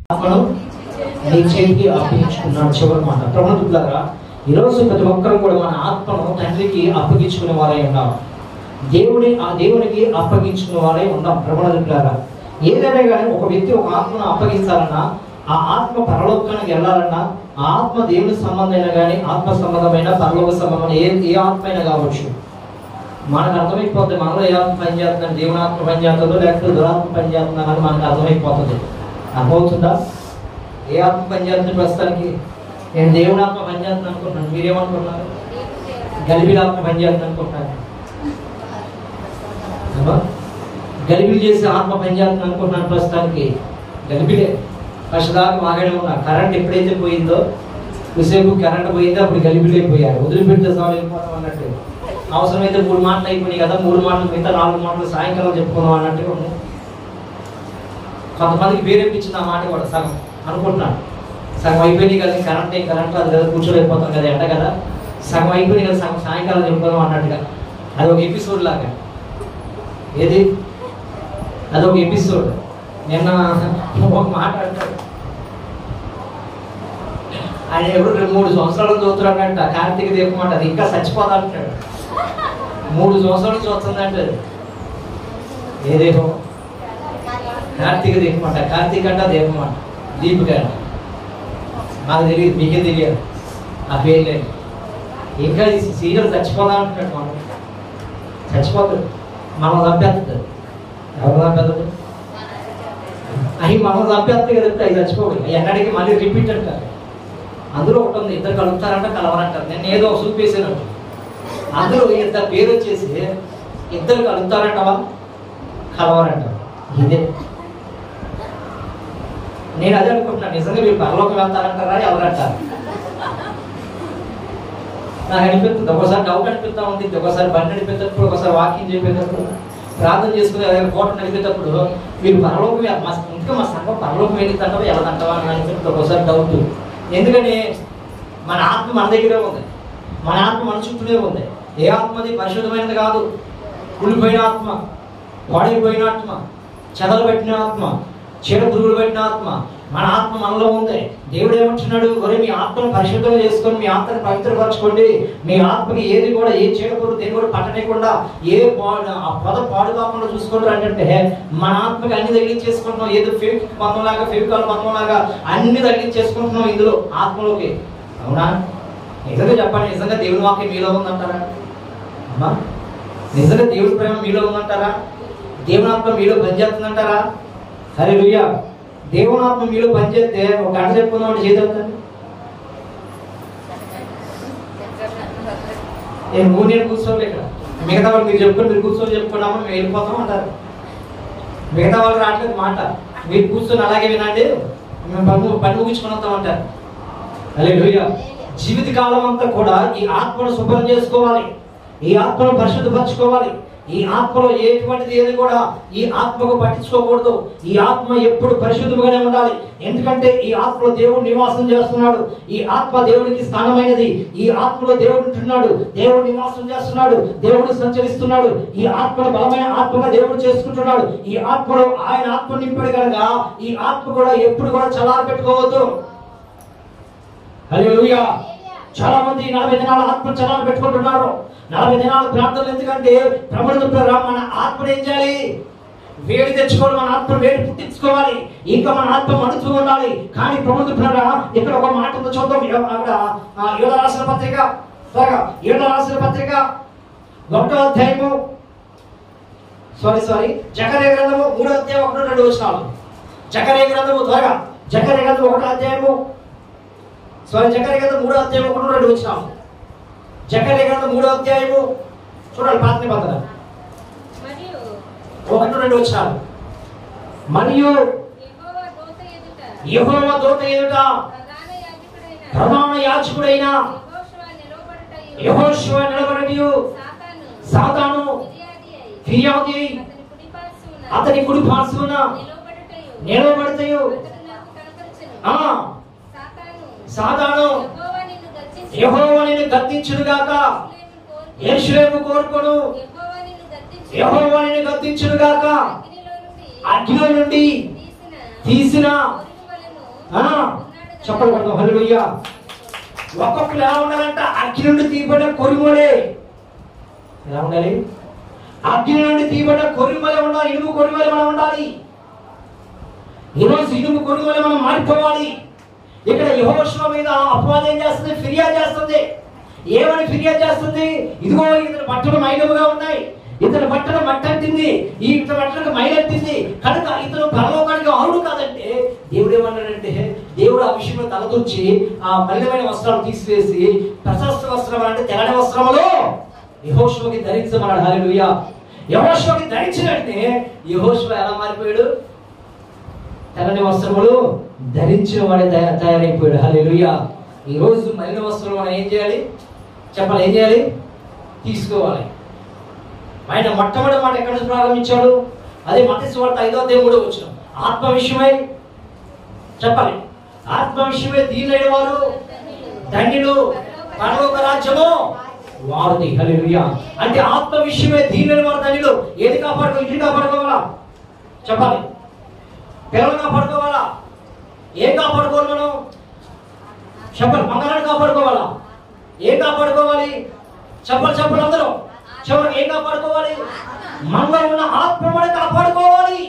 ఆత్మను నీ చేతికి అప్పగించుకున్నాడు చివరి మాట ప్రభుత్వారా ఈరోజు ప్రతి ఒక్కరు కూడా మన ఆత్మను తండ్రికి అప్పగించుకునే వారై ఉన్నాం దేవుడి ఆ దేవునికి అప్పగించుకునే వారై ఉన్నాం ప్రభుత్వారా ఏదైనా కానీ ఒక వ్యక్తి ఒక ఆత్మను అప్పగించాలన్నా ఆ ఆత్మ పరలోకానికి వెళ్ళాలన్నా ఆ ఆత్మ దేవుని సంబంధమైన కానీ ఆత్మ సంబంధమైన పరలోక సంబంధమైన ఏ ఏ ఆత్మ అయినా కావచ్చు మనకు అర్థమైపోతుంది మనలో ఏ ఆత్మ పనిచేస్తుందని దేవుని ఆత్మ పనిచేస్తుందో లేకపోతే దురాత్మ పనిచేస్తుందా అని మనకు అర్థమైపోతుంది అర్థమవుతుందా ఏ ఆత్మ పనిచేస్తుంది ప్రస్తుతానికి నేను దేవుని ఆత్మ పనిచేస్తుంది అనుకుంటున్నాను మీరేమనుకుంటున్నారు గలిబిలి ఆత్మ పనిచేస్తుంది అనుకుంటున్నారు ఏమో? గలిబిలి చేసే ఆత్మ పనిచేస్తుంది అనుకుంటున్నాను ప్రస్తుతానికి గలిబిలే ఫస్ట్ దాకా మాగాడే ఉన్నా కరెంట్ ఎప్పుడైతే పోయిందో కొద్దిసేపు కరెంట్ పోయిందో అప్పుడు గలిబిలి అయిపోయారు వదిలిపెడితే సార్ వెళ్ళిపోతాం అన్నట్టు అవసరమైతే మూడు మాటలు అయిపోయినాయి కదా మూడు మాటలు మిగతా నాలుగు మాటలు సాయంకాలం చెప్పుకుందాం అన్నట్టుగా ఉంది కొంతమందికి వేరేపించింది ఆ మాట కూడా సగం అనుకుంటున్నాను సగం అయిపోయినాయి కదా కరెంట్ ఏ కరెంట్ అది కదా కూర్చోలేకపోతాం కదా ఎండ కదా సగం అయిపోయినాయి కదా సగం సాయంకాలం చెప్పుకుందాం అన్నట్టుగా అది ఒక ఎపిసోడ్ లాగా ఏది అది ఒక ఎపిసోడ్ నిన్న ఒక మాట అంటాడు ఆయన ఎవరు రెండు మూడు సంవత్సరాలు చదువుతున్నాడంట కార్తీక దీపం అంట అది ఇంకా చచ్చిపోతా అంటాడు మూడు సంవత్సరాల నుంచి వస్తుందంట అది. ఏ దీపం కార్తీక దీపం అంట కార్తీక అంట దీపం అంట దీపిక అంట నాకు తెలియదు మీకే తెలియదు ఆ పేరు లేదు ఇంకా ఈ సీరియల్ చచ్చిపోదా అంటున్నాడు మనం చచ్చిపోతాడు మనం చంపేస్తుంది ఎవరు చంపేస్తుంది అవి మనం చంపేస్తుంది కదా అవి చచ్చిపోవాలి అవి ఎన్నడికి మళ్ళీ రిపీట్ అంటారు అందులో ఒకటి ఉంది ఇద్దరు కలుగుతారంట కలవరంటారు నేను ఏదో చూపేసాను అందులో ఇద్దరు పేరు వచ్చేసి ఇద్దరు కలుగుతారంటవా కలవరంటారు ఇదే నేను అదే అనుకుంటున్నాను నిజంగా మీరు పరలోకి వెళ్తారంటారా ఎవరంటారు నాకు అనిపిస్తుంది ఒకసారి డౌట్ అనిపిస్తా ఉంది ఒకసారి బండి నడిపేటప్పుడు ఒకసారి వాకింగ్ చెప్పేటప్పుడు ప్రార్థన చేసుకుని ఏదైనా కోట నడిపేటప్పుడు మీరు పరలోకం వెళ్- మా ఇంకా మా సంఘం పరలోకం వెళ్ళిందంటావా వెళ్ళదంటావా అని అనిపిస్తుంది ఒకసారి డౌట్ ఎందుకని మన ఆత్మ మన దగ్గరే ఉంది మన ఆత్మ మన చుట్టూనే ఉంది ఏ ఆత్మది పరిశుద్ధమైనది కాదు కుళ్ళిపోయిన ఆత్మ పాడైపోయిన ఆత్మ చెదలు పెట్టిన ఆత్మ చీడ పురుగులు పెట్టిన ఆత్మ మన ఆత్మ మనలో ఉంది దేవుడు ఏమంటున్నాడు ఒరే మీ ఆత్మను పరిశుద్ధం చేసుకొని మీ ఆత్మను పవిత్రపరచుకోండి మీ ఆత్మకి ఏది కూడా ఏ చీడ పురుగు దేని కూడా పట్టనేయకుండా ఏ పాడు ఆ పొద పాడు కాకుండా చూసుకోండి అంటే మన ఆత్మకి అన్ని తగిలించేసుకుంటున్నాం ఏదో ఫేక్ బంధం లాగా ఫేవికాల్ బంధం లాగా అన్ని తగిలించేసుకుంటున్నాం ఇందులో ఆత్మలోకి అవునా నిజంగా చెప్పండి నిజంగా దేవుని వాక్యం మీలో ఉందంటారా అమ్మా నిజంగా దేవుడి ప్రేమ మీలో ఉందంటారా దేవుని ఆత్మ మీలో పనిచేస్తుందంటారా సరే లుయ్యా దేవుని ఆత్మ మీలో పనిచేస్తే ఒక గంట చెప్పుకుందాం అంటే చేద్దాం నేను మూడు నేను కూర్చోలే ఇక్కడ మిగతా వాళ్ళు మీరు చెప్పుకొని మీరు కూర్చొని చెప్పుకున్నామో మేము వెళ్ళిపోతాం అంటారు మిగతా వాళ్ళు రావట్లేదు మాట మీరు కూర్చొని అలాగే వినండి మేము పని పని ముగించుకొని వస్తాం అంటారు అలే జీవిత కాలం అంతా కూడా ఈ ఆత్మను శుభ్రం చేసుకోవాలి ఈ ఆత్మను పరిశుద్ధపరచుకోవాలి ఈ ఆత్మలో ఎటువంటిది ఏది కూడా ఈ ఆత్మకు పట్టించుకోకూడదు ఈ ఆత్మ ఎప్పుడు పరిశుద్ధంగానే ఉండాలి ఎందుకంటే ఈ ఆత్మలో దేవుడు నివాసం చేస్తున్నాడు ఈ ఆత్మ దేవుడికి స్థానమైనది ఈ ఆత్మలో దేవుడు ఉంటున్నాడు దేవుడు నివాసం చేస్తున్నాడు దేవుడు సంచరిస్తున్నాడు ఈ ఆత్మను బలమైన ఆత్మగా దేవుడు చేసుకుంటున్నాడు ఈ ఆత్మలో ఆయన ఆత్మ నింపాడు కనుక ఈ ఆత్మ కూడా ఎప్పుడు కూడా చల్లారి పెట్టుకోవద్దు హల్లెలూయా చాలా మంది నలభై దినాల ఆత్మ చలాలు పెట్టుకుంటున్నారు నలభై దినాల ప్రార్థనలు ఎందుకంటే ప్రభుత్వ మన ఆత్మను ఏం చేయాలి వేడి తెచ్చుకోవాలి మన ఆత్మ వేడి పుట్టించుకోవాలి ఇంకా మన ఆత్మ మడుతూ ఉండాలి కానీ ప్రభుత్వ ఇక్కడ ఒక మాట ఉందో చూద్దాం ఎవ- ఆవిడ ఆ, యోధ రాసిన పత్రిక త్వరగా యోధ రాసిన పత్రిక ఒకటో అధ్యాయము సారీ సారీ జకరే గ్రంథము మూడో అధ్యాయం ఒకటో రెండు వచ్చినాలు జకరే గ్రంథము త్వరగా జకరే గ్రంథం ఒకటో అధ్యాయము సారీ జకరే గ్రంథం మూడో అధ్యాయం ఒకటో రెండు వచ్చినాము జకరే గ్రంథం మూడో అధ్యాయము చూడండి పాత నిబంధన మరియు ఒకటి రెండు వచ్చినాలు మరియు యెహోవా దూత ఎదుట యెహోవా దూత ఎదుట ప్రధాన యాజకుడైన ప్రధాన యాజకుడైన యెహోషువ నిలవబడుటయు యెహోషువ నిలబడియు సాతాను సాతాను ఫిర్యాది అయి ఫిర్యాది అయి అతని కుడిపార్శ్వన అతని కుడి పార్శ్వన నిలవబడుటయు నిలబడతయు అతడు నాకు కనపరచెను ఆ సాతాను సాతాను యెహోవా నిన్ను గద్దించి యెహోవా నిన్ను గద్దించునుగాక యెరూషలేము కోరుకొను యెహోవా నిన్ను గద్దించి యెహోవా నిన్ను గద్దించునుగాక అగ్నిలో నుండి అగ్నిలో నుండి తీసిన తీసిన ఆ, చెప్పలు పడతాం హల్లెలూయా ఒక్కొక్కరు ఎలా ఉండాలంట అగ్ని నుండి తీయబడిన కొరిమోలే ఎలా ఉండాలి అగ్ని నుండి తీయబడిన కొరిమలే ఉండాలి ఇనుము కొరిమలే మనం ఉండాలి ఈరోజు ఇనుము కొరిమలే మనం మారిపోవాలి ఇక్కడ యహోషువ మీద అపవాదం ఏం చేస్తుంది ఫిర్యాదు చేస్తుంది ఏమని ఫిర్యాదు చేస్తుంది ఇదిగో ఇతని బట్టలు మైలముగా ఉన్నాయి ఇతని బట్టలు మట్టంటింది ఈ ఇతని బట్టలకు మైలెత్తింది కనుక ఇతను పరలోకానికి అర్హుడు కాదంటే దేవుడు ఏమన్నాడంటే దేవుడు ఆ విషయంలో తలదూర్చి ఆ మలినమైన వస్త్రాలు తీసివేసి ప్రశస్త వస్త్రం అంటే తెల్లని వస్త్రములు యహోషువకి ధరించమన్నాడు హల్లెలూయా యహోషువకి ధరించినట్టే యహోషువ ఎలా మారిపోయాడు తెల్లని వస్త్రములు ధరించిన వాడే తయా- తయారైపోయాడు హల్లెలూయా ఈ రోజు మలిన వస్త్రం మనం ఏం చేయాలి చెప్పాలి ఏం చేయాలి తీసుకోవాలి ఆయన మొట్టమొదటి మాట ఎక్కడ నుంచి ప్రారంభించాడు అదే మతస్వార్త ఐదో దేవుడు వచ్చిన ఆత్మ విషయమై చెప్పాలి ఆత్మ విషయమై దీనైన వారు ధన్యులు పరలోక రాజ్యము వారిది హల్లెలూయా అంటే ఆత్మ విషయమే దీనైన వారు ధన్యులు ఏది కాపాడుకో ఇంటిని కాపాడుకోవాలా చెప్పాలి పిల్లలు కాపాడుకోవాలా ఏం కాపాడుకోవాలి మనం చెప్పాలి మంగళాన్ని కాపాడుకోవాలా ఏం కాపాడుకోవాలి చెప్పాలి చెప్పాలి అందరూ చివరికి ఏం కాపాడుకోవాలి మనలో ఉన్న ఆత్మని కాపాడుకోవాలి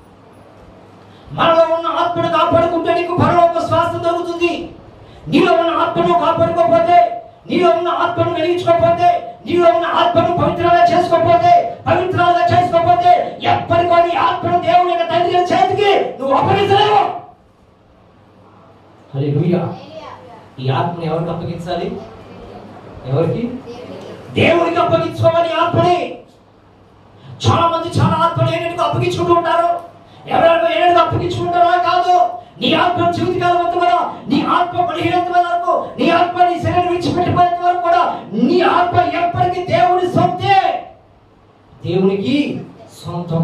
మనలో ఉన్న ఆత్మను కాపాడుకుంటే నీకు పరలోక శ్వాస దొరుకుతుంది నీలో ఉన్న ఆత్మను కాపాడుకోకపోతే నీలో ఉన్న ఆత్మను వెలిగించుకోకపోతే నీలో ఉన్న ఆత్మను పవిత్రంగా చేసుకోకపోతే పవిత్రంగా చేసుకోకపోతే ఎప్పటికో నీ ఆత్మను దేవుని యొక్క తండ్రి గారి చేతికి నువ్వు అప్పగించలేవు హల్లెలూయా ఈ ఆత్మను ఎవరికి అప్పగించాలి ఎవరికి దేవునికి అప్పగించుకోవాలి ఈ ఆత్మని చాలా మంది చాలా ఆత్మలు ఏనేటికి అప్పగించుకుంటూ ఉంటారు ఎవరెవరికి ఏనేటికి అప్పగించుకుంటారో కాదు నీ ఆత్మ జీవితకాలం అంతా కూడా నీ ఆత్మ బలహీనంత వరకు నీ ఆత్మ నీ శరీరం విడిచిపెట్టిపోయేంత వరకు కూడా నీ ఆత్మ ఎప్పటికీ దేవుని సొంతే దేవునికి సొంతం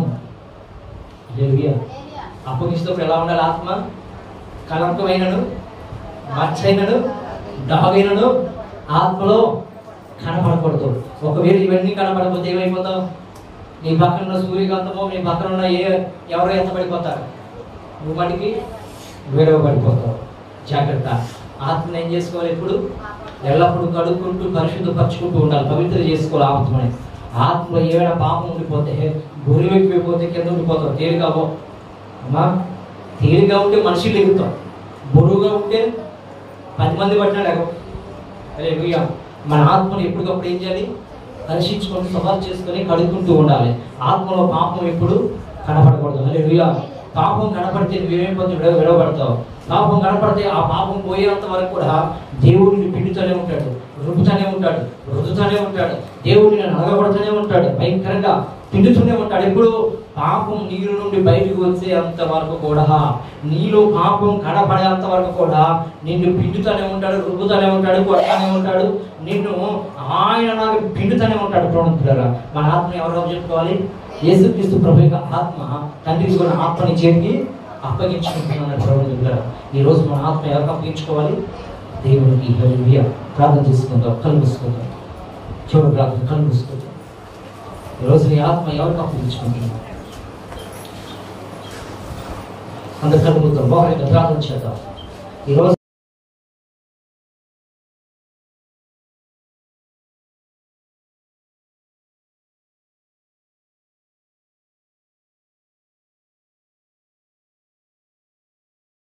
హల్లెలూయా. అప్పగించినప్పుడు ఎలా ఉండాలి ఆత్మ కలంకమైనను మచ్చైనను డాగైనను ఆత్మలో కనపడకూడదు ఒకవేళ ఇవన్నీ కనపడకపోతే ఏమైపోతావు నీ పక్కన ఉన్న సూర్యకాంతమో నీ పక్కన ఉన్న ఏ ఎవరో ఎంత పడిపోతారు నువ్వు మటుకి వేరవ పడిపోతావు జాగ్రత్త ఆత్మను ఏం చేసుకోవాలి ఇప్పుడు ఎల్లప్పుడూ కడుక్కుంటూ పరిశుద్ధపరచుకుంటూ ఉండాలి పవిత్ర చేసుకోవాలి ఆత్మని ఆత్మలో ఏమైనా పాపం ఉండిపోతే గురి ఎక్కువైపోతే కింద ఉండిపోతావు తేలికావో అమ్మా తేలిగా ఉంటే మనుషులు ఎగుతాం బరువుగా ఉంటే పది మంది పట్టినా లేక అరే భయ్యా మన ఆత్మను ఎప్పటికప్పుడు ఏం చేయాలి పరీక్షించుకొని సవాల్ చేసుకొని కడుక్కుంటూ ఉండాలి ఆత్మలో పాపం ఎప్పుడు కనపడకూడదు అరే భయ్యా పాపం కనపడితే నువ్వేమైపోతే విడవ విడవబడతావు పాపం కనపడితే ఆ పాపం పోయేంత వరకు కూడా దేవుడిని పిండుతూనే ఉంటాడు రుబ్బుతూనే ఉంటాడు రుద్దుతూనే ఉంటాడు దేవుడిని నలగబడుతూనే ఉంటాడు భయంకరంగా పిండుతూనే ఉంటాడు ఎప్పుడు పాపం నీరు నుండి బయటకు వచ్చేంత వరకు కూడా నీలో పాపం కనపడేంత వరకు కూడా నిన్ను పిండుతూనే ఉంటాడు రుబ్బుతూనే ఉంటాడు కొడతానే ఉంటాడు నిన్ను ఆయన నాకు పిండుతూనే ఉంటాడు ప్రణుతులరా మన ఆత్మ ఎవరో చెప్పుకోవాలి యేసుక్రీస్తు ప్రభు యొక్క ఆత్మ తండ్రికి కూడా ఆత్మని చేతికి అప్పగించుకుంటున్నాడు ప్రణుతులరా ఈ రోజు మన ఆత్మ ఎవరికి అప్పగించుకోవాలి దేవుడికి హల్లెలూయా ప్రార్థన చేసుకుందాం కళ్ళు మూసుకుందాం చివరి ప్రార్థన కళ్ళు మూసుకుందాం ఈరోజు నీ ఆత్మ ఎవరికి అప్పగించుకుంటున్నావు అందరు కళ్ళు మూద్దాం బాగా ప్రార్థన చేద్దాం ఈరోజు